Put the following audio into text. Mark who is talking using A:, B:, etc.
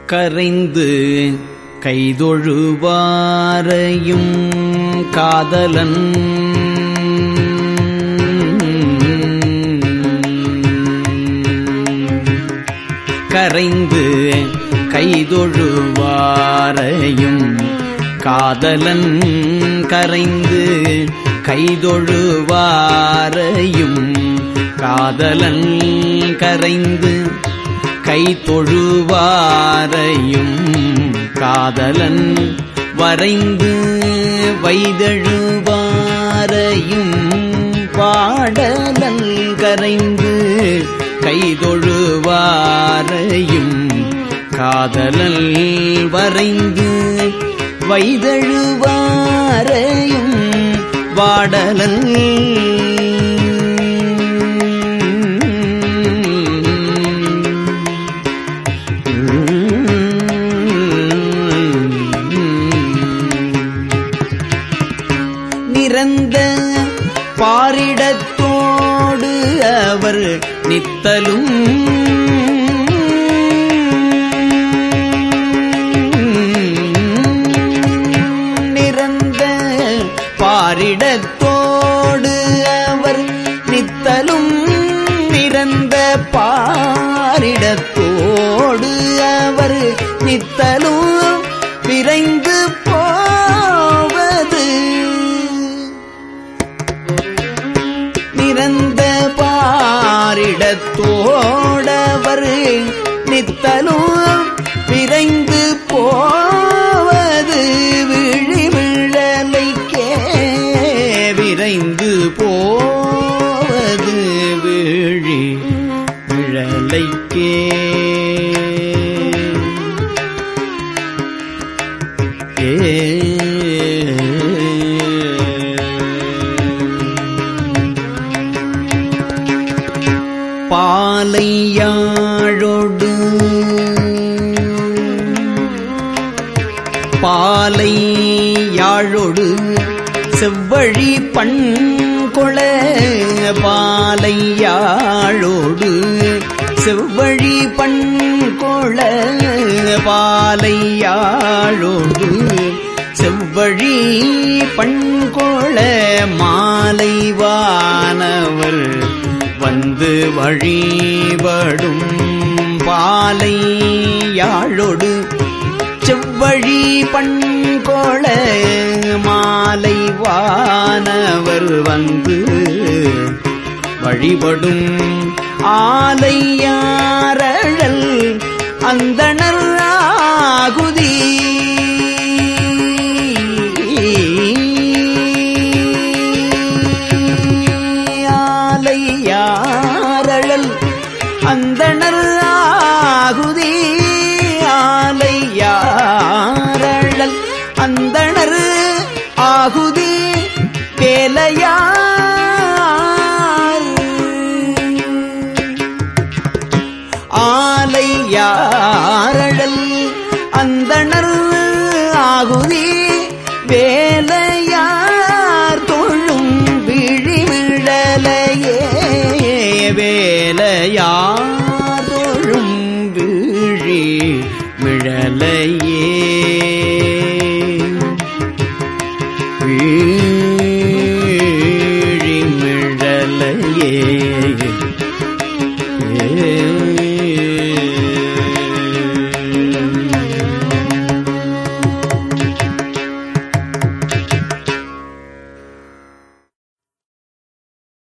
A: கரைந்து கைதொழுவாரையும் காதலன் கரைந்து கைதொழுவாரையும் காதலன் கரைந்து கைதொழுவாரையும் காதலன் கரைந்து கை தொழுவாரையும் காதலன் வரைந்து வைதழுவாரையும் பாடலன் கரைந்து கைதொழுவாரையும் காதலல் வரைந்து வைதழுவாரையும் வாடலன் நிறந்த பாரிடத்தோடு அவர் நித்தலும் நிறந்த பாரிடத்தோடு அவர் நித்தலும் நிறந்த பாரிடத்தோடு அவர் நித்தலும் விரைந்து போவது நிறந்த பாரிடத்தோடவர் நித்தலும் விரைந்து போவது விழி விழலைக்கே விரைந்து போவது விழி விழலைக்கே பாலையாழொடு பாலை யாழொடு செவ்வழி பண்கொள பாலை யாழோடு செவ்வழி பண்கொள பாலை யாழோடு செவ்வழி பண்கொள மாலை வானவர் வந்து வழிபடும் பாலை யாழொடு செவ்வழி பண்கோள மாலை வானவர் வந்து வழிபடும் ஆலையாரழல் அந்தணர் ஆகுதி ஆலையாரழல் அந்தணர் ஆகுதி ஆலையாரழல் அந்தணர் ஆகுதி வேலையார் ஆலையாரழல் அந்தணர் ஆகுதி வேலையார் தொழும் விழி விழலையே வேலையார் தொழும் விழி விழலையே